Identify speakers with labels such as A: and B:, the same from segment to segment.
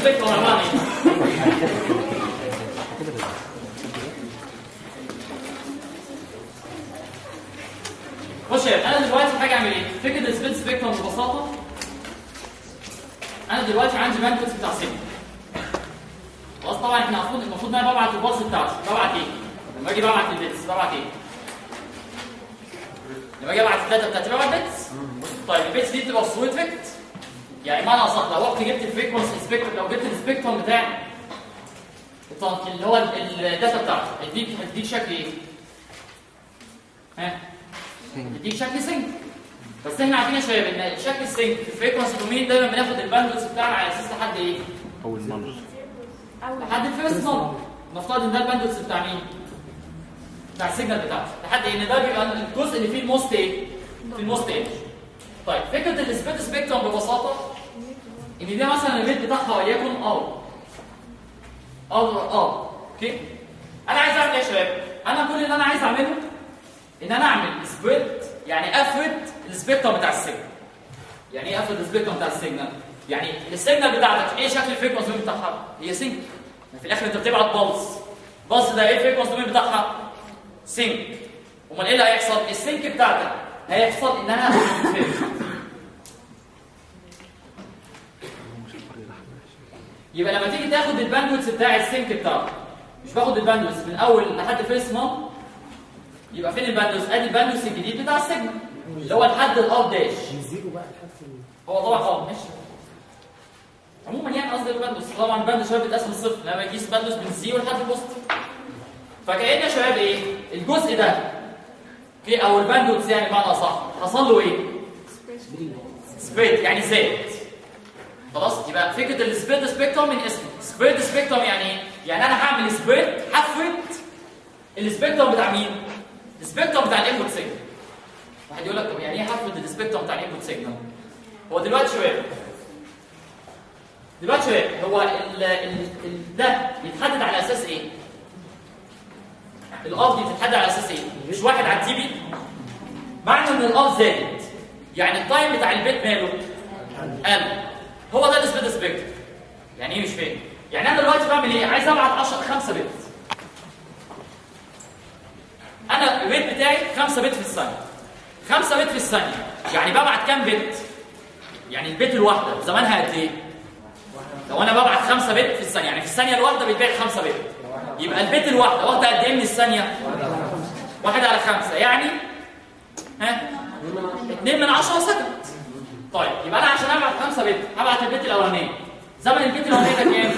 A: سبيكترم عباره عن ايه؟ بص يا شباب، انا دلوقتي حاجه اعمل ايه؟ فكره السبيد سبيكترم ببساطه انا دلوقتي عندي باندويث بتاع سيجنال خلاص طبعا احنا المفروض المفروض ان انا ببعت الباص بتاعتي ببعت ايه؟ لما اجي ببعت البيتس ببعت ايه؟ لما اجي ابعت الداتا بتاعتي ببعت بيتس طيب البيتس دي بتبقى سويت ريكت يعني معنى اصح لو رحت جبت الفريكونسي سبيكترم لو جبت السبيكترم بتاع التنقيل اللي هو ال- الداتا بتاعته هيديك هيديك شكل ايه؟ ها؟ هيديك شكل سنك بس احنا عارفين يا شباب ان شكل السنك في الفريكونسي دومين دايما بناخد الباندويث بتاعنا على اساس لحد ايه؟
B: اول مره
A: لحد الفيرست نوت نفترض ان ده الباندويث بتاع مين؟ بتاع السيجنال بتاعتي لحد ان ده بيبقى الجزء اللي فيه الموست ايه؟ في الموست ايدج طيب فكره السبيد سبيكترم ببساطه ان ده مثلا الريت بتاعها وليكن ار ار ار اوكي انا عايز اعمل ايه يا شباب؟ انا كل اللي انا عايز اعمله ان انا اعمل سبريد يعني افرد السبيكترم بتاع السيجنال يعني ايه افرد السبيكترم بتاع السيجنال؟ يعني السيجنال بتاعتك ايه شكل الفريكونسي بتاعها؟ هي سينك في الاخر انت بتبعت بالس بالس ده ايه الفريكونسي بتاعها؟ سينك امال ايه اللي هيحصل؟ السينك بتاعتك هيحصل ان انا هفرد. يبقى لما تيجي تاخد الباندويث بتاع السينك بتاعك مش باخد الباندويث من اول لحد فيرست مانث يبقى فين الباندويث؟ ادي الباندويث الجديد بتاع السيجنال اللي هو الحد الار داش
C: نزيله بقى لحد
A: هو طبعا اه ماشي عموما يعني قصدي الباندوس طبعا الباندوس شباب بيتقسم صفر لما يجيس باندوس من زيرو لحد البوست فكأن يا شباب ايه الجزء ده اوكي او الباندوس يعني بمعنى اصح حصل له ايه سبريد يعني زاد خلاص يبقى فكره السبريد سبيكترم من اسمه سبريد سبيكترم يعني ايه يعني انا هعمل سبريد هفرد السبيكترم بتاع مين السبيكترم بتاع الانبوت سيجنال واحد يقول لك طب يعني ايه هفرد السبيكترم بتاع الانبوت سيجنال هو دلوقتي شباب دلوقتي شباب هو ال ال ال ده بيتحدد على اساس ايه؟ الار دي بتتحدد على اساس ايه؟ مش واحد على التي بي معنى ان الار زادت يعني التايم بتاع البيت ماله؟ قل هو ده السبيد سبيكتر يعني ايه مش فاهم؟ يعني انا دلوقتي بعمل ايه؟ عايز ابعت 10 5 بت انا الريت بتاعي 5 بت في الثانيه 5 بت في الثانيه يعني ببعت كام بت؟ يعني البيت الواحده زمانها قد ايه؟ لو انا ببعت 5 بت في الثانيه يعني في الثانيه الواحده بيتبعت 5 بت يبقى البيت الواحده واخده قد ايه من الثانيه؟ واحد على خمسة يعني ها 2 من 10 سكند طيب يبقى انا عشان ابعت 5 بت هبعت البيت الاولانيه زمن البيت الاولانيه ده كام؟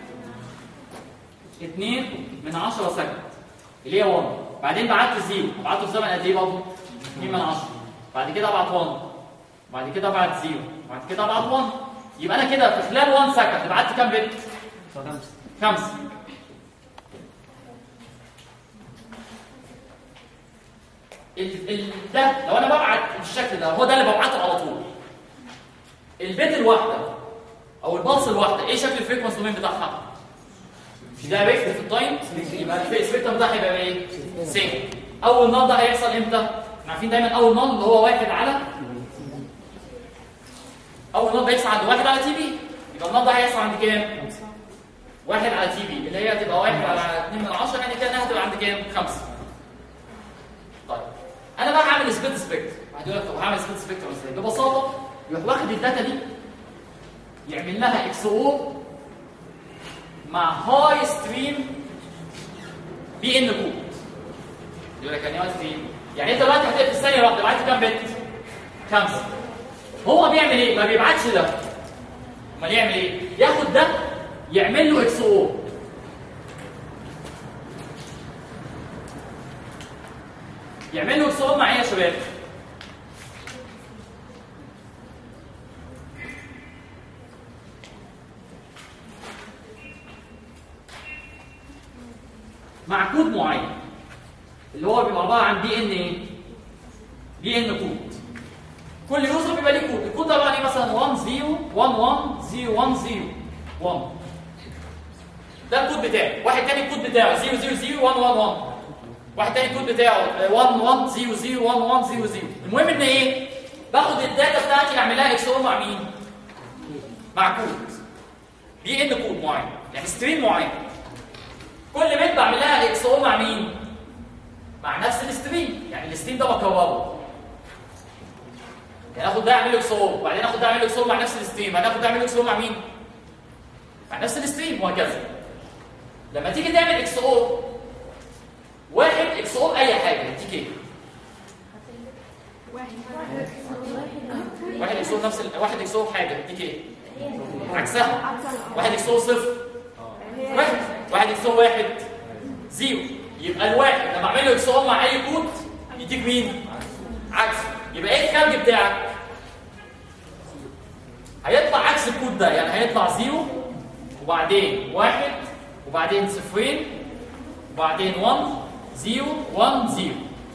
A: 2 من 10 سكند اللي هي 1 بعدين بعت 0 بعته في زمن قد ايه برضه؟ 2 من 10 بعد كده ابعت 1 بعد كده ابعت 0 بعد كده ابعت 1 يبقى انا كده في خلال 1 سكند بعت كام بت؟ خمسة ال ال ده لو انا ببعت بالشكل ده هو ده اللي ببعته على طول البيت الواحده او البلس الواحده ايه شكل الفريكونسي دومين بتاعها؟ مش ده بيكتب في التايم يبقى السبيكترم بتاعها يبقى ايه؟ سينك اول نال ده هيحصل امتى؟ احنا عارفين دايما اول نال اللي هو واحد على اول نال بيحصل عند واحد على تي بي يبقى النال ده هيحصل عند كام؟ واحد على تي بي اللي هي هتبقى واحد على 2 من 10 يعني كده هتبقى عند كام؟ خمسة. طيب انا بقى هعمل سبيد سبيكتر واحد يقول لك طب هعمل سبيد سبيكتر ازاي؟ ببساطه يروح واخد الداتا دي يعمل لها اكس او مع هاي ستريم بي ان كود يقول لك يعني ايه هاي ستريم؟ يعني انت دلوقتي هتقفل في الثانيه واحده بعت كام بت؟ خمسه هو بيعمل ايه؟ ما بيبعتش ده امال يعمل ايه؟ ياخد ده يعمل له اكس او يعمل له اكس او مع ايه يا شباب؟ مع كود معين اللي هو بيبقى عباره عن بي ان ايه؟ بي ان كود كل يوزر بيبقى ليه كود الكود ده عباره عن ايه مثلا 1 0 1 1 0 1 0 1 ده الكود بتاعي واحد تاني الكود بتاعه 0 0 0 1 1 1 واحد تاني الكود بتاعه 1 1 0 0 1 1 0 0 المهم ان ايه باخد الداتا بتاعتي اعمل لها اكس او مع مين مع كود بي ان كود معين يعني ستريم معين كل بت بعمل لها اكس او مع مين مع نفس الستريم يعني الستريم ده بكرره يعني اخد ده اعمل له اكس او وبعدين اخد ده اعمل له اكس او مع نفس الستريم بعدين اخد ده اعمل له اكس او مع مين مع نفس الستريم وهكذا لما تيجي تعمل اكس او واحد اكس او اي حاجه يديك ايه واحد اكس او نفس ال... واحد اكس او حاجه يديك ايه عكسها واحد اكس او صفر واحد واحد اكس او واحد زيرو يبقى الواحد لما اعمل له اكس او مع اي كود يديك مين عكس يبقى ايه الخارج بتاعك هيطلع عكس الكود ده يعني هيطلع زيرو وبعدين واحد وبعدين صفرين وبعدين 1 0 1 0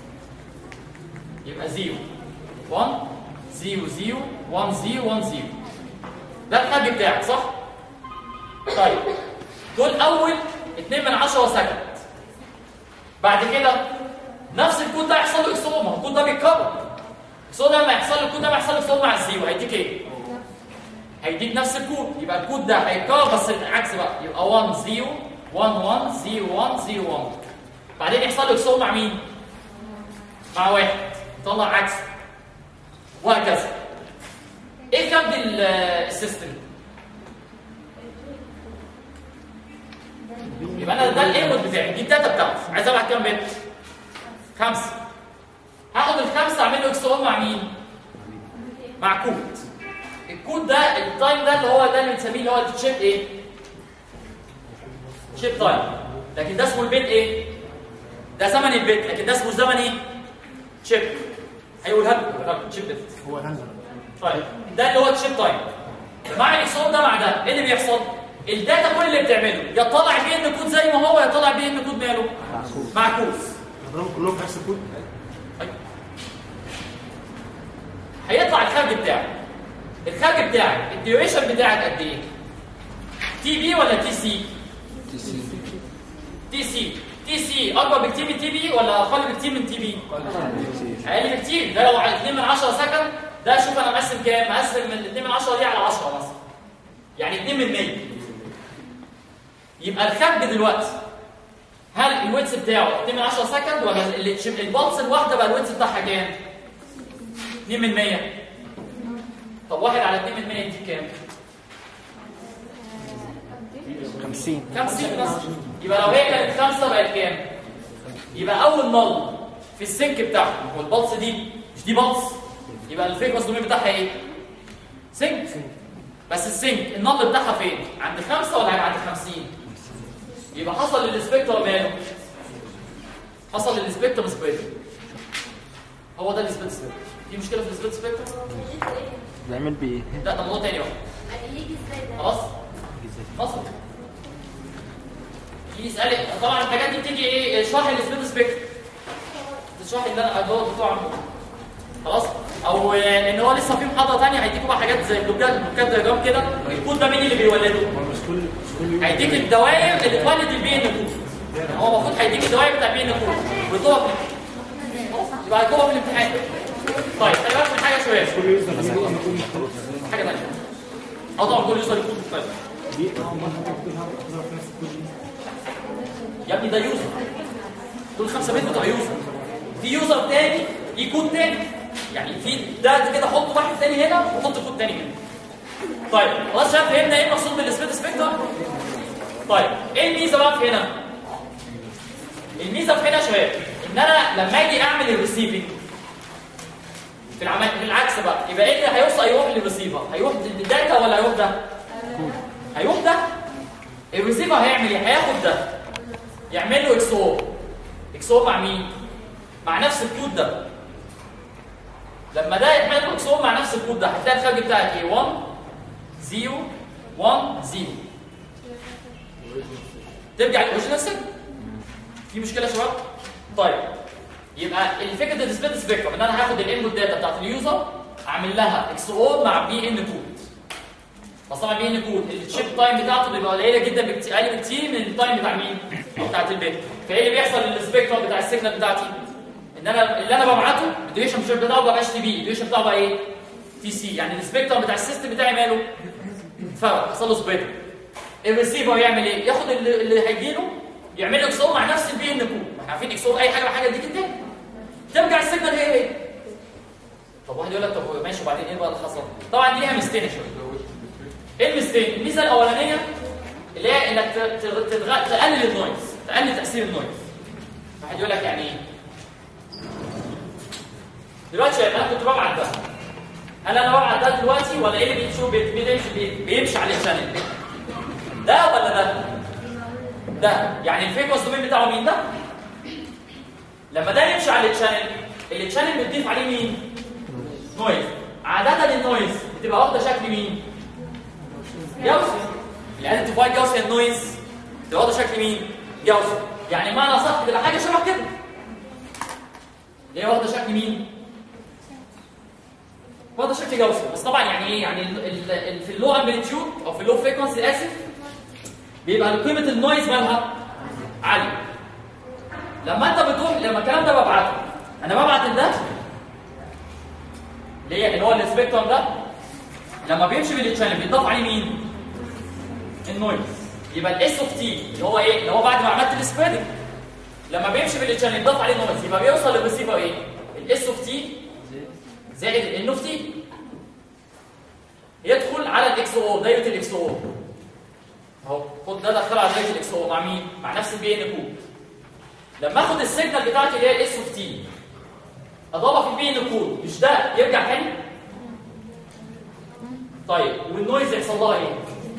A: يبقى 0 1 0 0 1 0 1 0 ده الحاج بتاعك صح؟ طيب دول اول 2 من 10 سكند بعد كده نفس الكود ده يحصل له اكسور ما هو الكود ده بيتكرر اكسور ده لما يحصل له الكود ده ما يحصل له اكسور مع الزيرو هيديك ايه؟ هيديك نفس الكود يبقى الكود ده هيتكرر بس العكس بقى يبقى 1 0 1 1 0 1 0 1 بعدين يحصل له اكسور مع مين؟ مع واحد يطلع عكس وهكذا ايه كابد السيستم؟ يبقى انا ده الانبوت بتاعي دي الداتا بتاعتي عايز ابعت كام بت؟ خمسه هاخد الخمسه اعمل له اكسور مع مين؟ مع كود الكود ده التايم ده اللي هو ده اللي بنسميه اللي هو الشيب ايه؟ شيب تايم لكن ده اسمه البيت ايه؟ ده زمن البيت لكن ده اسمه زمن ايه؟ شيب هيقولها لكم شيب بيت
B: هو هنزل
A: طيب ده اللي هو الشيب تايم مع الاكسون ده مع ده ايه اللي بيحصل؟ الداتا كل اللي بتعمله يا طالع بيه ان كود زي ما هو يا طالع بيه ان كود ماله معكوس
B: نضربهم كلهم في نفس الكود
A: هيطلع الخارج بتاعك الخارج بتاعك الديوريشن بتاعك قد ايه؟ تي بي ولا تي سي؟
C: تي سي
A: تي سي تي سي اكبر بكتير من تي بي ولا اقل بكتير من تي بي؟ اقل بكتير ده لو على 2 من 10 سكند ده شوف انا مقسم كام؟ مقسم من 2 من 10 دي على 10 مثلا يعني 2 من 100 يبقى الخارج دلوقتي هل الويتس بتاعه 2 من 10 سكند ولا اللي تشم- البلس الواحده بقى الويتس بتاعها كام؟ 2 من 100 طب واحد على 2 من 100 دي كام؟
C: 50
A: 50 بس يبقى لو هي كانت خمسه بقت كام؟ يبقى اول نل في السنك بتاعهم والبلس دي مش دي بلس يبقى الفيكوس دومين بتاعها ايه؟ سنك بس السنك النل بتاعها فين؟ عند خمسه ولا عند 50؟ يبقى حصل للسبيكتر ماله؟ حصل للسبيكتر سبريد هو ده السبيكتر سبريد في مشكله في السبيكتر سبيكتر؟
C: بيعمل بايه؟
A: لا ده موضوع تاني بقى خلاص؟ خلاص يسألك طبعا الحاجات دي بتيجي ايه اشرح لي السبيد سبيكتر تشرح لي اللي انا اللي هو الدكتور عامله خلاص او ان هو لسه في محاضره ثانيه هيديكوا بقى حاجات زي بلوكات بلوكات دياجرام كده الكود ده مين اللي بيولده
B: هو مش كل مش كل يوم
A: هيديك الدوائر اللي تولد البي ان كود يعني هو المفروض هيديك الدوائر بتاع البي ان كود ويطلبها في خلاص يبقى هيطلبها في الامتحان طيب خلي بالك من حاجه شويه
B: كل يوزر لازم يكون مختلف
A: حاجه ثانيه اه طبعا كل يوزر يكون مختلف
B: دي اول مره ممكن تظهر في نفس الكود دي
A: يا ابني ده يوزر دول خمسه بنت بتوع يوزر في يوزر تاني ليه كود تاني يعني في ده كده حط واحد تاني هنا وحط كود تاني هنا طيب خلاص شباب فهمنا ايه المقصود بالسبيد سبيكتر طيب ايه الميزه بقى في هنا الميزه في هنا يا شباب ان انا لما اجي اعمل الريسيفنج في العمل في العكس بقى يبقى ايه اللي هيوصل هيروح للريسيفر هيروح للداتا ولا هيروح ده هيروح ده الريسيفر هيعمل ايه هياخد ده يعمل له اكس او اكس او مع مين مع نفس الكود ده لما ده يعمل له اكس او مع نفس الكود ده هتلاقي الخارج بتاعك ايه 1 0 1 0 ترجع للاوريجينال سيجنال في مشكله يا شباب طيب يبقى الفكره السبيد سبيكترم ان انا هاخد الانبوت داتا بتاعت اليوزر اعمل لها اكس او مع بي ان كود بس طبعا بي ان كود الشيب تايم بتاعته بيبقى قليله جدا بكتير اقل بكتير من التايم بتاع مين؟ بتاعت البيت فايه اللي بيحصل للسبيكترم بتاع السيجنال بتاعتي؟ ان انا اللي انا ببعته الديوريشن مش بتاعه بقى تي بي الديوريشن بتاعه بقى ايه؟ تي سي يعني السبيكترم بتاع السيستم بتاعي ماله؟ اتفرق حصل له سبريد الريسيفر يعمل ايه؟ ياخد اللي, اللي هيجي له يعمل له اكس او مع نفس البي ان كود ما احنا عارفين اكس او اي حاجه مع حاجه دي كده ترجع السيجنال هي هي طب واحد يقول لك طب ماشي وبعدين ايه بقى اللي حصل؟ طبعا دي ليها ميزتين يا شباب ايه الميزتين؟ الميزه الاولانيه اللي هي انك ت- ت- تتغ- تقلل النويز تقلل تاثير النويز واحد يقول لك يعني ايه؟ دلوقتي شايف انا كنت ببعت ده هل انا ببعت ده دلوقتي ولا ايه اللي بيمشي بي- بيمشي بي- بيمشي على الشانل ده ولا ده ده يعني الفيكوس دومين بتاعه مين ده لما ده يمشي على الشانل الشانل بتضيف عليه مين نويز عاده النويز بتبقى واخده شكل مين جاوسي الانتيفايد جاوسيان نويز بتبقى واخده شكل مين جاوسي يعني معنى صح بتبقى حاجه شبه كده ليه واخده شكل مين واخده شكل جاوسي بس طبعا يعني ايه يعني ال ال ال في اللو امبليتيود او في اللو فريكونسي اسف بيبقى قيمه النويز مالها عاليه لما انت بتروح لما الكلام ده ببعته انا ببعت ده اللي هي اللي هو السبيكترم ده لما بيمشي بالتشانل بيتضاف عليه مين النويز يبقى الاس اوف تي اللي هو ايه اللي هو بعد ما عملت السبريدنج لما بيمشي بالتشانل يتضاف عليه نويز يبقى بيوصل للريسيفر ايه الاس اوف تي زائد الان اوف تي يدخل على الاكس او دايره الاكس او اهو خد ده دخله على دايره الاكس او مع مين مع نفس البي ان كود لما اخد السيجنال بتاعتي اللي هي الاس اوف تي اضربها في البي ان كود مش ده يرجع تاني طيب والنويز يحصل لها ايه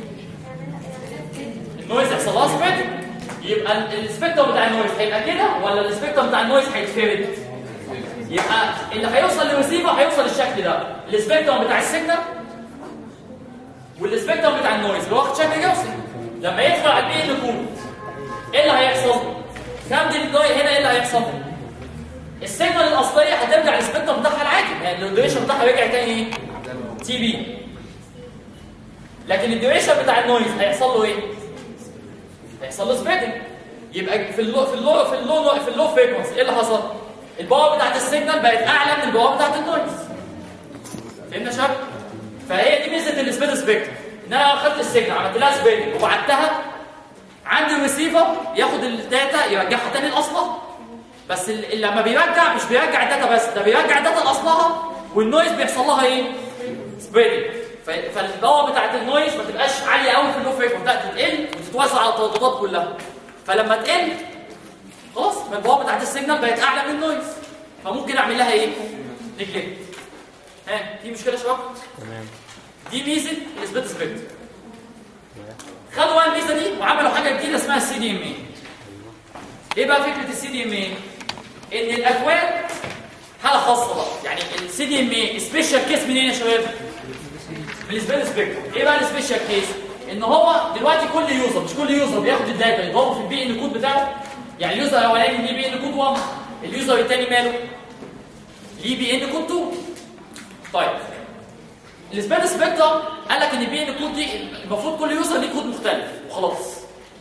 A: النويز يحصل لها سبيكتر يبقى ال- السبيكتر بتاع النويز هيبقى كده ولا السبيكتر بتاع النويز هيتفرد يبقى اللي هيوصل للريسيفر هيوصل للشكل ده السبيكتر بتاع السيجنال والسبيكتر بتاع النويز اللي واخد شكل جوسي لما يدخل على البي ان كود ايه اللي هيحصل كام دي النويز هنا ايه اللي هيحصل السيجنال الاصليه هترجع للسبيكتر بتاعها العادي يعني الديوريشن بتاعها رجع تاني ايه تي بي لكن الديوريشن بتاع النويز هيحصل له ايه هيحصل له سبريدنج يبقى في اللو في اللو في اللو في اللو فريكونسي ايه اللي حصل الباور بتاعت السيجنال بقت اعلى من الباور بتاعت النويز فهمنا يا شباب فهي دي ميزه السبيد سبيكتر ان انا اخدت السيجنال عملت لها سبريدنج وبعتها عند الريسيفر ياخد الداتا يرجعها تاني لاصلها بس ال- لما بيرجع مش بيرجع الداتا بس ده بيرجع الداتا لاصلها والنويز بيحصل لها ايه سبريدنج فالباور بتاعت النويز ما تبقاش عاليه قوي في اللو فريكونسي لا تقل وتتوزع على الترددات كلها فلما تقل خلاص ما الباور بتاعت السيجنال بقت اعلى من النويز فممكن اعمل لها ايه نجلكت ها في مشكله يا شباب
C: تمام
A: دي ميزه السبيت سبيكتر خدوا بقى الميزه دي وعملوا حاجه جديده اسمها السي دي ام اي ايه بقى فكره السي دي ام اي ان الاكواد حاله خاصه بقى يعني السي دي ام اي سبيشال كيس منين يا شباب من السبيت سبيكتر ايه بقى السبيشال كيس ان هو دلوقتي كل يوزر مش كل يوزر بياخد الداتا يضربه في البي ان كود بتاعه يعني اليوزر الاولاني ليه بي ان كود 1 اليوزر الثاني ماله ليه بي ان كود 2 طيب السبان سبيكتر قال لك ان البي ان كود دي المفروض كل يوزر ليه كود مختلف وخلاص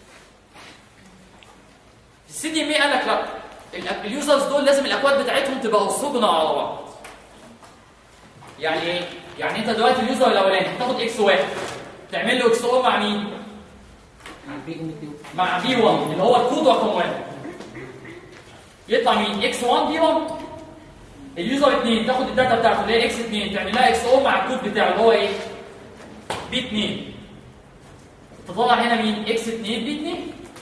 A: السي دي ام اي قال لك لا ال- اليوزرز دول لازم الاكواد بتاعتهم تبقى اورثوجونال على بعض يعني ايه يعني انت دلوقتي اليوزر الاولاني تاخد اكس واحد تعمل له اكس او مع مين مع بي 1 اللي هو الكود رقم واحد يطلع مين اكس 1 بي 1 اليوزر 2 تاخد الداتا بتاعته اللي هي اكس 2 تعمل لها اكس او مع الكود بتاعه اللي هو ايه بي 2 تطلع هنا مين اكس 2 بي 2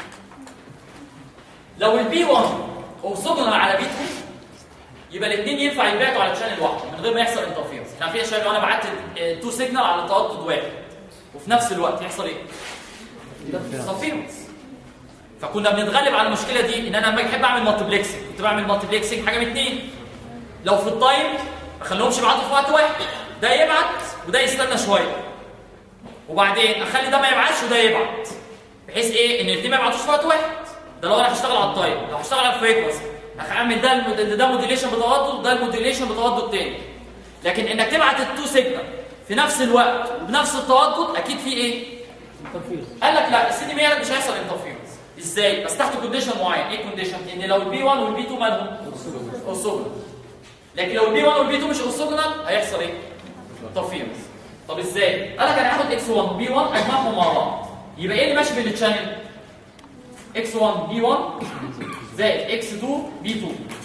A: لو البي 1 اوصلنا على بي 2 يبقى الاثنين ينفع يتبعتوا على تشانل واحد من غير ما يحصل انترفيرنس احنا عارفين يا شباب لو انا بعت تو سيجنال على تردد واحد وفي نفس الوقت يحصل ايه؟ انترفيرنس فكنا بنتغلب على المشكله دي ان انا لما احب اعمل مالتيبلكسنج كنت بعمل مالتيبلكسنج حاجه من اثنين لو في التايم ما اخليهمش يبعتوا في وقت واحد ده يبعت وده يستنى شويه وبعدين اخلي ده ما يبعتش وده يبعت بحيث ايه ان الاثنين ما يبعتوش في وقت واحد ده لو انا هشتغل على التايم لو هشتغل على الفريكونسي هعمل ده المود- ده موديليشن بتردد ده الموديليشن بتردد تاني لكن انك تبعت التو سيجنال في نفس الوقت وبنفس التردد اكيد في ايه قال لك لا السي دي 100 مش هيحصل انترفيرنس ازاي بس تحت كونديشن معين ايه كونديشن ان لو البي 1 والبي 2 مالهم اورثوجونال لكن لو البي 1 والبي 2 مش اورثوجونال هيحصل ايه انترفيرنس طب ازاي قال لك انا هاخد اكس 1 وبي 1 اجمعهم مع بعض يبقى ايه اللي ماشي في التشانل x1 b1 زائد x2 b2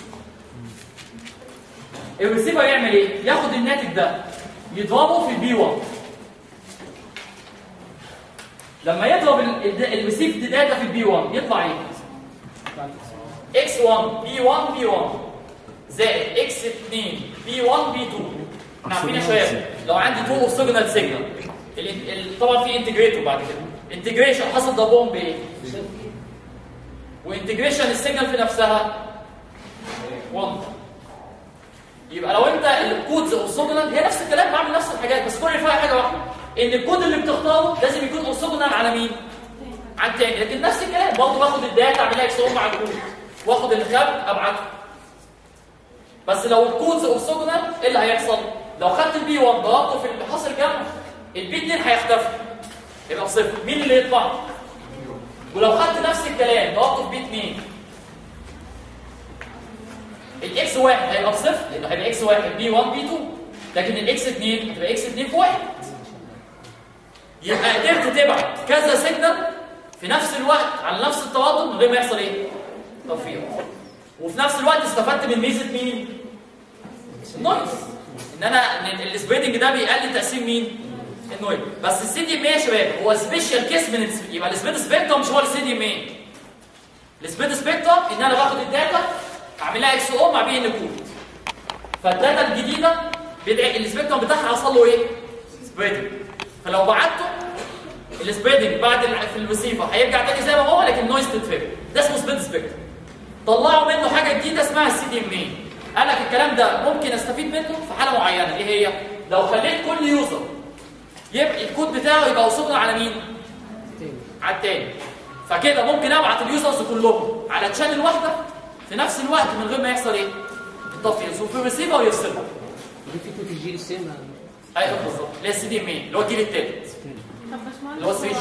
A: الريسيفر يعمل ايه ياخد الناتج ده يضربه في البي 1 لما يضرب الريسيف داتا في البي 1 يطلع ايه x1 b1 b1 زائد x2 b1 b2 احنا عارفين يا شباب لو عندي تو اوكسجونال سيجنال طبعا في انتجريتور بعد كده انتجريشن حصل ضربهم بايه وانتجريشن السيجنال في نفسها 1 يبقى لو انت الكودز اوكسجونال هي نفس الكلام بعمل نفس الحاجات بس كل اللي فيها حاجه واحده ان الكود اللي بتختاره لازم يكون اوكسجونال على مين على التاني لكن نفس الكلام برضه باخد الداتا اعملها اكس مع الكود واخد الخارج ابعته بس لو الكودز اوكسجونال ايه اللي هيحصل لو خدت البي 1 ضربته في الحاصل الجمع البي 2 هيختفي يبقى صفر مين اللي يطلع ولو خدت نفس الكلام ضربته في بي 2 الاكس 1 هيبقى بصفر لانه هيبقى اكس 1 بي 1 بي 2 لكن الاكس 2 هتبقى اكس 2 في 1 يبقى قدرت تبعت كذا سيجنال في نفس الوقت على نفس التوافق من غير ما يحصل ايه؟ تفريغ وفي نفس الوقت استفدت من ميزه مين؟ النويز ان انا ان السبريدنج ده بيقلل تاثير مين؟ النويز بس السي دي ام يا شباب هو سبيشال كيس من الس- يبقى السبيد سبيكترم مش هو السي دي ام السبيد سبيكترم ان انا باخد الداتا اعملها اكس او مع بي ان كود فالداتا الجديده بيدعي السبيكترم بتاعها حصل له ايه؟ سبريدنج فلو بعته السبريدنج بعد ال- في الريسيفر هيرجع تاني زي ما هو لكن نويز تتفرق ده اسمه سبيد سبيكترم طلعوا منه حاجه جديده اسمها السي دي ام اي قال لك الكلام ده ممكن استفيد منه في حاله معينه ايه هي لو خليت كل يوزر يبقى الكود بتاعه يبقى وصلنا على مين على التاني فكده ممكن ابعت اليوزرز كلهم على تشانل واحده في نفس الوقت من غير ما يحصل ايه التفصيل وفي الريسيفر ويفصلهم
B: دي فكره الجي اس ام
A: ايوه بالظبط اللي هي السي دي ام اي اللي هو الجيل التالت
D: طب باشمهندس
A: اللي هو 3 جي.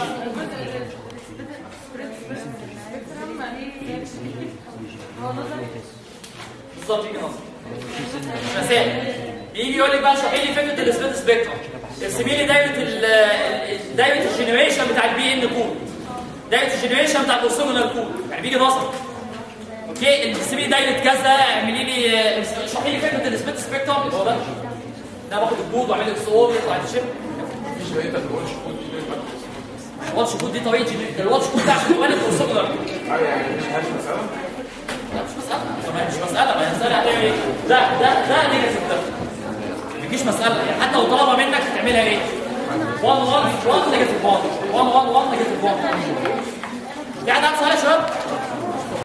D: هو نظري
A: بالظبط يجي نظر مسائل بيجي يقول لك بقى اشرحي لي فكره السبيد سبيكترم ارسمي لي دايره ال- ال- دايره الجنريشن بتاع البي ان كود دايره الجنريشن بتاع الاورثوجونال كود يعني بيجي نظر اوكي ارسمي لي دايره كذا اعملي لي اشرحي لي فكره السبيد سبيكترم هو ده ده باخد الكود واعمل له صور يطلع يتشيب الواتش كود دي طريقه جن- ده الواتش كود ده عشان يولد الاورثوجونال كود لا مش مسألة ما هي مش مسألة ما هي مسألة هتعمل ايه؟ ده ده ده نيجاتيف ده ما تجيش مسألة يعني حتى لو طلبها منك هتعملها ايه؟ 1 1 1 نيجاتيف 1 1 1 1 نيجاتيف 1